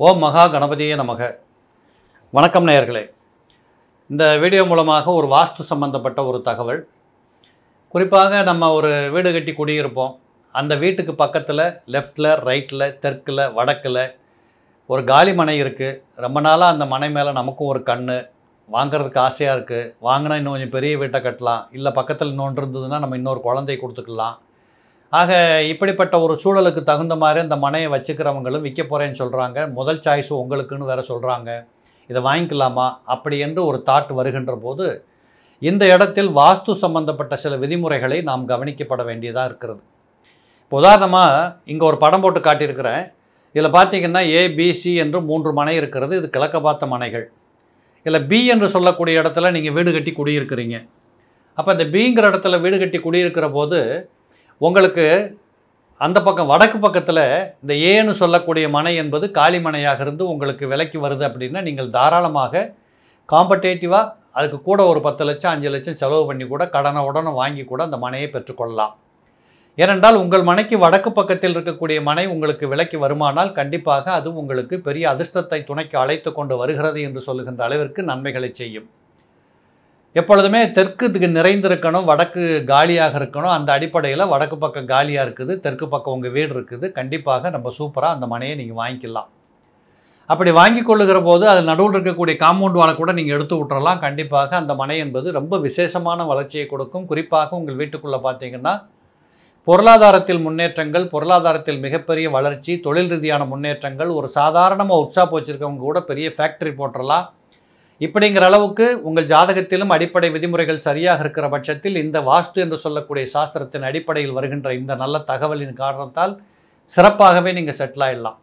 ஓம் மகா கணபதியே நமக வணக்கம் நேயர்களே இந்த வீடியோ மூலமாக ஒரு வாஸ்து சம்பந்தப்பட்ட ஒரு தகவல் குறிப்பாக நம்ம ஒரு வீடு கட்டி குடியிருப்போம் அந்த வீட்டுக்கு பக்கத்தில் லெஃப்டில் ரைட்டில் தெற்கில் வடக்கில் ஒரு காலி மனை இருக்குது ரொம்ப நாளாக அந்த மனை மேலே நமக்கும் ஒரு கண் வாங்குறதுக்கு ஆசையாக இருக்குது வாங்கினா இன்னும் கொஞ்சம் பெரிய வீட்டை கட்டலாம் இல்லை பக்கத்தில் இன்னொன்று இருந்ததுன்னா நம்ம இன்னொரு குழந்தை கொடுத்துக்கலாம் ஆக இப்படிப்பட்ட ஒரு சூழலுக்கு தகுந்த மாதிரி அந்த மனையை வச்சுக்கிறவங்களும் விற்க போகிறேன்னு சொல்கிறாங்க முதல் சாய்ஸ் உங்களுக்குன்னு வேற சொல்கிறாங்க இதை வாங்கிக்கலாமா அப்படி என்று ஒரு தாட் வருகின்ற போது இந்த இடத்தில் வாஸ்து சம்பந்தப்பட்ட சில விதிமுறைகளை நாம் கவனிக்கப்பட வேண்டியதாக இருக்கிறது இப்போ உதாரணமாக இங்கே ஒரு படம் போட்டு காட்டியிருக்கிறேன் இதில் பார்த்தீங்கன்னா ஏபிசி என்று மூன்று மனை இருக்கிறது இது கிழக்க பார்த்த மனைகள் இதில் பி என்று சொல்லக்கூடிய இடத்துல நீங்கள் வீடு கட்டி குடியிருக்கிறீங்க அப்போ இந்த பிங்கிற இடத்துல வீடு கட்டி குடியிருக்கிற போது உங்களுக்கு அந்த பக்கம் வடக்கு பக்கத்தில் இந்த ஏன்னு சொல்லக்கூடிய மனை என்பது காலி மனையாக இருந்து உங்களுக்கு விலைக்கு வருது அப்படின்னா நீங்கள் தாராளமாக காம்படேட்டிவாக அதுக்கு கூட ஒரு பத்து லட்சம் அஞ்சு லட்சம் செலவு பண்ணி கூட கடனை உடனே வாங்கி கூட அந்த மனையை பெற்றுக்கொள்ளலாம் ஏனென்றால் உங்கள் மனைக்கு வடக்கு பக்கத்தில் இருக்கக்கூடிய மனை உங்களுக்கு விலைக்கு வருமானால் கண்டிப்பாக அது உங்களுக்கு பெரிய அதிர்ஷ்டத்தை துணைக்கு அழைத்து கொண்டு வருகிறது என்று சொல்லுகின்ற அளவிற்கு நன்மைகளை செய்யும் எப்பொழுதுமே தெற்கு நிறைந்திருக்கணும் வடக்கு காலியாக இருக்கணும் அந்த அடிப்படையில் வடக்கு பக்கம் காலியாக இருக்குது தெற்கு பக்கம் உங்கள் வீடு இருக்குது கண்டிப்பாக நம்ம சூப்பராக அந்த மனையை நீங்கள் வாங்கிக்கலாம் அப்படி வாங்கி கொள்ளுகிற போது அது நடுவில் இருக்கக்கூடிய காம்பவுண்ட் வாழை கூட நீங்கள் எடுத்து விட்டுறலாம் கண்டிப்பாக அந்த மனை என்பது ரொம்ப விசேஷமான வளர்ச்சியை கொடுக்கும் குறிப்பாக உங்கள் வீட்டுக்குள்ளே பார்த்தீங்கன்னா பொருளாதாரத்தில் முன்னேற்றங்கள் பொருளாதாரத்தில் மிகப்பெரிய வளர்ச்சி தொழில் ரீதியான முன்னேற்றங்கள் ஒரு சாதாரணமாக உற்சாப் வச்சுருக்கவங்க கூட பெரிய ஃபேக்ட்ரி போட்டுடலாம் இப்படிங்கிற அளவுக்கு உங்கள் ஜாதகத்திலும் அடிப்படை விதிமுறைகள் சரியாக இருக்கிற பட்சத்தில் இந்த வாஸ்து என்று சொல்லக்கூடிய சாஸ்திரத்தின் அடிப்படையில் வருகின்ற இந்த நல்ல தகவலின் காரணத்தால் சிறப்பாகவே நீங்கள் செட்டில் ஆகிடலாம்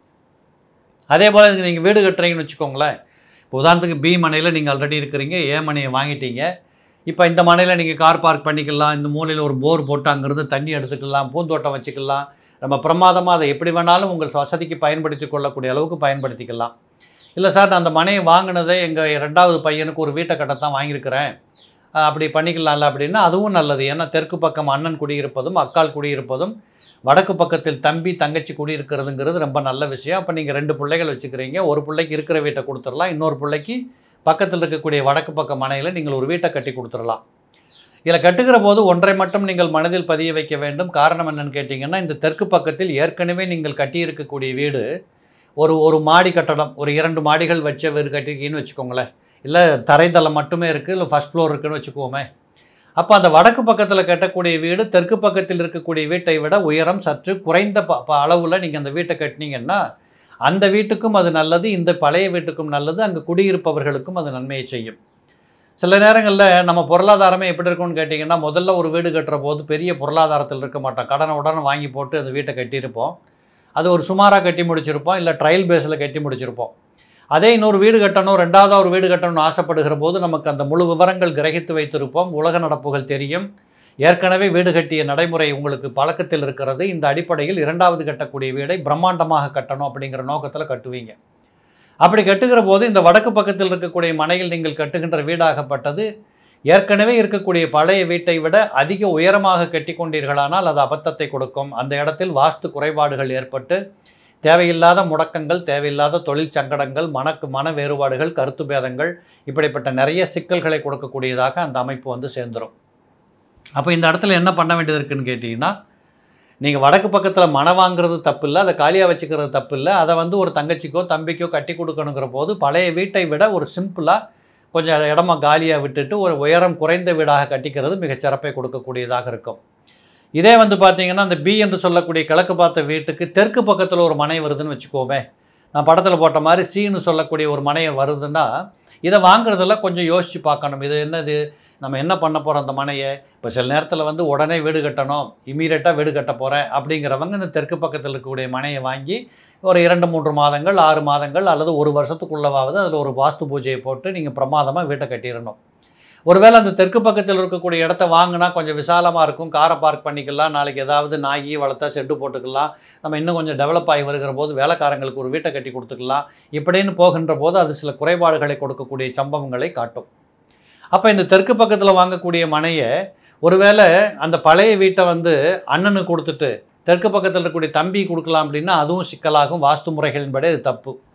அதே போல் நீங்கள் வீடு கட்டுறீங்கன்னு வச்சுக்கோங்களேன் இப்போ உதாரணத்துக்கு பி மனையில் நீங்கள் ஆல்ரெடி இருக்கிறீங்க ஏ மனையை வாங்கிட்டீங்க இப்போ இந்த மனையில் நீங்கள் கார் பார்க் பண்ணிக்கலாம் இந்த மூலையில் ஒரு போர் போட்டு அங்கேருந்து தண்ணி எடுத்துக்கலாம் பூந்தோட்டம் வச்சுக்கலாம் நம்ம பிரமாதமாக அதை எப்படி வேணாலும் உங்கள் வசதிக்கு பயன்படுத்தி கொள்ளக்கூடிய அளவுக்கு பயன்படுத்திக்கலாம் இல்லை சார் நான் அந்த மனையை வாங்கினதே எங்கள் ரெண்டாவது பையனுக்கு ஒரு வீட்டை கட்டத்தான் வாங்கியிருக்கிறேன் அஹ் அப்படி பண்ணிக்கலாம்ல அப்படின்னா அதுவும் நல்லது ஏன்னா தெற்கு பக்கம் அண்ணன் குடியிருப்பதும் அக்கால் குடியிருப்பதும் வடக்கு பக்கத்தில் தம்பி தங்கச்சி குடியிருக்கிறதுங்கிறது ரொம்ப நல்ல விஷயம் அப்போ நீங்கள் ரெண்டு பிள்ளைகள் வச்சுக்கிறீங்க ஒரு பிள்ளைக்கு இருக்கிற வீட்டை கொடுத்துடலாம் இன்னொரு பிள்ளைக்கு பக்கத்தில் இருக்கக்கூடிய வடக்கு பக்க மனையில் நீங்கள் ஒரு வீட்டை கட்டி கொடுத்துடலாம் இதில் கட்டுகிற போது ஒன்றை மட்டும் நீங்கள் மனதில் பதிய வைக்க வேண்டும் காரணம் என்னன்னு கேட்டிங்கன்னா இந்த தெற்கு பக்கத்தில் ஏற்கனவே நீங்கள் கட்டியிருக்கக்கூடிய வீடு ஒரு ஒரு மாடி கட்டடம் ஒரு இரண்டு மாடிகள் வச்ச வீடு கட்டிருக்கீங்கன்னு வச்சுக்கோங்களேன் இல்லை தரைத்தளம் மட்டுமே இருக்குது இல்லை ஃபஸ்ட் ஃப்ளோர் இருக்குன்னு வச்சுக்கோமே அப்போ அந்த வடக்கு பக்கத்தில் கட்டக்கூடிய வீடு தெற்கு பக்கத்தில் இருக்கக்கூடிய வீட்டை விட உயரம் சற்று குறைந்த ப ப அளவில் நீங்கள் அந்த வீட்டை கட்டினீங்கன்னா அந்த வீட்டுக்கும் அது நல்லது இந்த பழைய வீட்டுக்கும் நல்லது அங்கே குடியிருப்பவர்களுக்கும் அது நன்மையை செய்யும் சில நேரங்களில் நம்ம பொருளாதாரமே எப்படி இருக்கும்னு கேட்டிங்கன்னா முதல்ல ஒரு வீடு கட்டுற போது பெரிய பொருளாதாரத்தில் இருக்க மாட்டோம் கடனை உடனே வாங்கி போட்டு அந்த வீட்டை கட்டியிருப்போம் அது ஒரு சுமாராக கட்டி முடிச்சிருப்போம் இல்லை ட்ரையல் பேஸில் கட்டி முடிச்சிருப்போம் அதே இன்னொரு வீடு கட்டணும் ரெண்டாவது ஒரு வீடு கட்டணும்னு ஆசைப்படுகிற போது நமக்கு அந்த முழு விவரங்கள் கிரகித்து வைத்திருப்போம் உலக நடப்புகள் தெரியும் ஏற்கனவே வீடு கட்டிய நடைமுறை உங்களுக்கு பழக்கத்தில் இருக்கிறது இந்த அடிப்படையில் இரண்டாவது கட்டக்கூடிய வீடை பிரம்மாண்டமாக கட்டணும் அப்படிங்கிற நோக்கத்தில் கட்டுவீங்க அப்படி கட்டுகிற போது இந்த வடக்கு பக்கத்தில் இருக்கக்கூடிய மனையில் நீங்கள் கட்டுகின்ற வீடாகப்பட்டது ஏற்கனவே இருக்கக்கூடிய பழைய வீட்டை விட அதிக உயரமாக கட்டி கொண்டீர்களானால் அது அபத்தத்தை கொடுக்கும் அந்த இடத்தில் வாஸ்து குறைபாடுகள் ஏற்பட்டு தேவையில்லாத முடக்கங்கள் தேவையில்லாத தொழில் சங்கடங்கள் மனக்கு மன வேறுபாடுகள் கருத்து பேதங்கள் இப்படிப்பட்ட நிறைய சிக்கல்களை கொடுக்கக்கூடியதாக அந்த அமைப்பு வந்து சேர்ந்துடும் அப்போ இந்த இடத்துல என்ன பண்ண வேண்டியது இருக்குன்னு கேட்டிங்கன்னா நீங்கள் வடக்கு பக்கத்தில் மனை வாங்குறது தப்பு இல்லை அதை காலியாக வச்சுக்கிறது தப்பு இல்லை அதை வந்து ஒரு தங்கச்சிக்கோ தம்பிக்கோ கட்டி கொடுக்கணுங்கிற போது பழைய வீட்டை விட ஒரு சிம்பிளாக கொஞ்சம் இடமா காலியாக விட்டுட்டு ஒரு உயரம் குறைந்த வீடாக கட்டிக்கிறது மிகச் சிறப்பை கொடுக்கக்கூடியதாக இருக்கும் இதே வந்து பார்த்தீங்கன்னா அந்த பி என்று சொல்லக்கூடிய கிழக்கு பார்த்த வீட்டுக்கு தெற்கு பக்கத்தில் ஒரு மனை வருதுன்னு வச்சுக்கோமே நான் படத்தில் போட்ட மாதிரி சின்னு சொல்லக்கூடிய ஒரு மனை வருதுன்னா இதை வாங்குறதுல கொஞ்சம் யோசித்து பார்க்கணும் இது என்னது நம்ம என்ன பண்ண போகிறோம் அந்த மனையை இப்போ சில நேரத்தில் வந்து உடனே வீடு கட்டணும் இமீடியட்டாக வீடு கட்ட போகிறேன் அப்படிங்கிறவங்க இந்த தெற்கு பக்கத்தில் இருக்கக்கூடிய மனையை வாங்கி ஒரு இரண்டு மூன்று மாதங்கள் ஆறு மாதங்கள் அல்லது ஒரு வருஷத்துக்குள்ளவாவது அதில் ஒரு வாஸ்து பூஜையை போட்டு நீங்கள் பிரமாதமாக வீட்டை கட்டிடணும் ஒருவேளை அந்த தெற்கு பக்கத்தில் இருக்கக்கூடிய இடத்த வாங்கினா கொஞ்சம் விசாலமாக இருக்கும் காரை பார்க் பண்ணிக்கலாம் நாளைக்கு ஏதாவது நாயி வளர்த்தா செட்டு போட்டுக்கலாம் நம்ம இன்னும் கொஞ்சம் டெவலப் ஆகி வருகிற போது வேலைக்காரங்களுக்கு ஒரு வீட்டை கட்டி கொடுத்துக்கலாம் இப்படின்னு போகின்ற போது அது சில குறைபாடுகளை கொடுக்கக்கூடிய சம்பவங்களை காட்டும் அப்போ இந்த தெற்கு பக்கத்தில் வாங்கக்கூடிய மனையை ஒருவேளை அந்த பழைய வீட்டை வந்து அண்ணனுக்கு கொடுத்துட்டு தெற்கு பக்கத்தில் இருக்கக்கூடிய தம்பி கொடுக்கலாம் அப்படின்னா அதுவும் சிக்கலாகும் வாஸ்து முறைகளின்படி அது தப்பு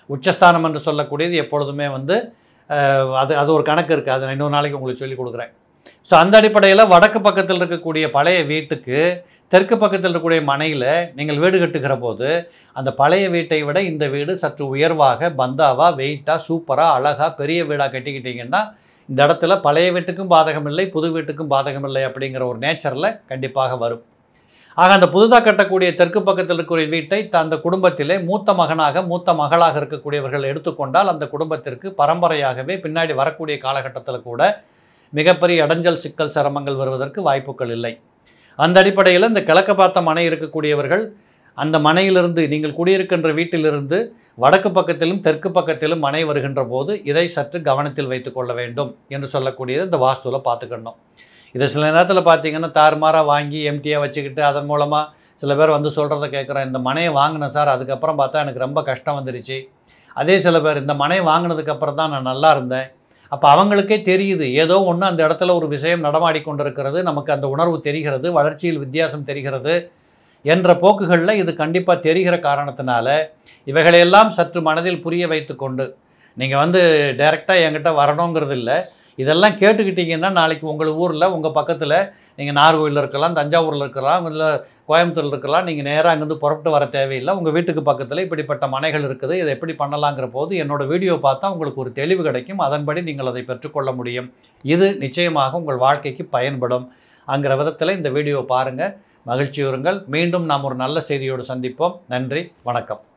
உச்சஸ்தானம் என்று சொல்லக்கூடியது எப்பொழுதுமே வந்து அஹ், அது அது ஒரு கணக்கு இருக்குது அதை நான் இன்னொரு நாளைக்கு உங்களுக்கு சொல்லி கொடுக்குறேன் ஸோ அந்த அடிப்படையில் வடக்கு பக்கத்தில் இருக்கக்கூடிய பழைய வீட்டுக்கு தெற்கு பக்கத்தில் இருக்கக்கூடிய மனையில் நீங்கள் வீடு கட்டுகிற போது அந்த பழைய வீட்டை விட இந்த வீடு சற்று உயர்வாக பந்தாவாக வெயிட்டாக சூப்பராக அழகாக பெரிய வீடாக கட்டிக்கிட்டீங்கன்னா இந்த இடத்துல பழைய வீட்டுக்கும் பாதகம் இல்லை புது வீட்டுக்கும் பாதகம் இல்லை அப்படிங்கிற ஒரு நேச்சரில் கண்டிப்பாக வரும் ஆக அந்த புதுதாக கட்டக்கூடிய தெற்கு பக்கத்தில் இருக்கக்கூடிய வீட்டை த- அந்த குடும்பத்திலே மூத்த மகனாக மூத்த மகளாக இருக்கக்கூடியவர்கள் எடுத்துக்கொண்டால் அந்த குடும்பத்திற்கு பரம்பரையாகவே பின்னாடி வரக்கூடிய காலகட்டத்தில் கூட மிகப்பெரிய இடைஞ்சல் சிக்கல் சிரமங்கள் வருவதற்கு வாய்ப்புகள் இல்லை அந்த அடிப்படையில் இந்த கிழக்க பார்த்த மனை இருக்கக்கூடியவர்கள் அந்த மனையிலிருந்து நீங்கள் குடியிருக்கின்ற வீட்டிலிருந்து வடக்கு பக்கத்திலும் தெற்கு பக்கத்திலும் மனை வருகின்ற போது இதை சற்று கவனத்தில் வைத்துக்கொள்ள வேண்டும் என்று சொல்லக்கூடியது இந்த வாஸ்துவில் பார்த்துக்கணும் இதை சில நேரத்தில் பார்த்தீங்கன்னா தாறுமாறாக வாங்கி எம்டியாக வச்சுக்கிட்டு அதன் மூலமாக சில பேர் வந்து சொல்கிறத கேட்குறேன் இந்த மனையை வாங்கினேன் சார் அதுக்கப்புறம் பார்த்தா எனக்கு ரொம்ப கஷ்டம் வந்துடுச்சு அதே சில பேர் இந்த மனையை வாங்கினதுக்கப்புறம் தான் நான் நல்லா இருந்தேன் அப்போ அவங்களுக்கே தெரியுது ஏதோ ஒன்று அந்த இடத்துல ஒரு விஷயம் நடமாடி கொண்டிருக்கிறது நமக்கு அந்த உணர்வு தெரிகிறது வளர்ச்சியில் வித்தியாசம் தெரிகிறது என்ற போக்குகளில் இது கண்டிப்பாக தெரிகிற காரணத்தினால இவைகளையெல்லாம் சற்று மனதில் புரிய வைத்துக்கொண்டு நீங்கள் வந்து டைரெக்டாக என்கிட்ட வரணுங்கிறது இல்லை இதெல்லாம் கேட்டுக்கிட்டீங்கன்னா நாளைக்கு உங்கள் ஊரில் உங்கள் பக்கத்தில் நீங்கள் நாகர்கோவிலில் இருக்கலாம் தஞ்சாவூரில் இருக்கலாம் இல்லை கோயம்புத்தூரில் இருக்கலாம் நீங்கள் நேராக அங்கேருந்து புறப்பட்டு வர தேவையில்லை உங்கள் வீட்டுக்கு பக்கத்தில் இப்படிப்பட்ட மனைகள் இருக்குது இதை எப்படி பண்ணலாங்கிற போது என்னோட வீடியோ பார்த்தா உங்களுக்கு ஒரு தெளிவு கிடைக்கும் அதன்படி நீங்கள் அதை பெற்றுக்கொள்ள முடியும் இது நிச்சயமாக உங்கள் வாழ்க்கைக்கு பயன்படும் அங்கிற விதத்தில் இந்த வீடியோ பாருங்கள் மகிழ்ச்சியுறுங்கள் மீண்டும் நாம் ஒரு நல்ல செய்தியோடு சந்திப்போம் நன்றி வணக்கம்